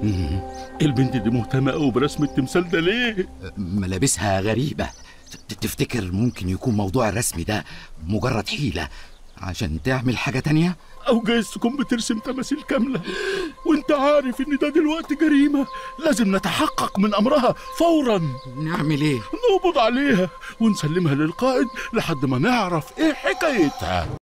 مم. البنت دي مهتمة قوي برسم التمثال ده ليه؟ ملابسها غريبة ت- تفتكر ممكن يكون موضوع الرسم ده مجرد حيلة عشان تعمل حاجة تانية؟ أو جايز تكون بترسم تماثيل كاملة وأنت عارف إن ده دلوقتي جريمة لازم نتحقق من أمرها فورا نعمل ايه؟ نقبض عليها ونسلمها للقائد لحد ما نعرف إيه حكايتها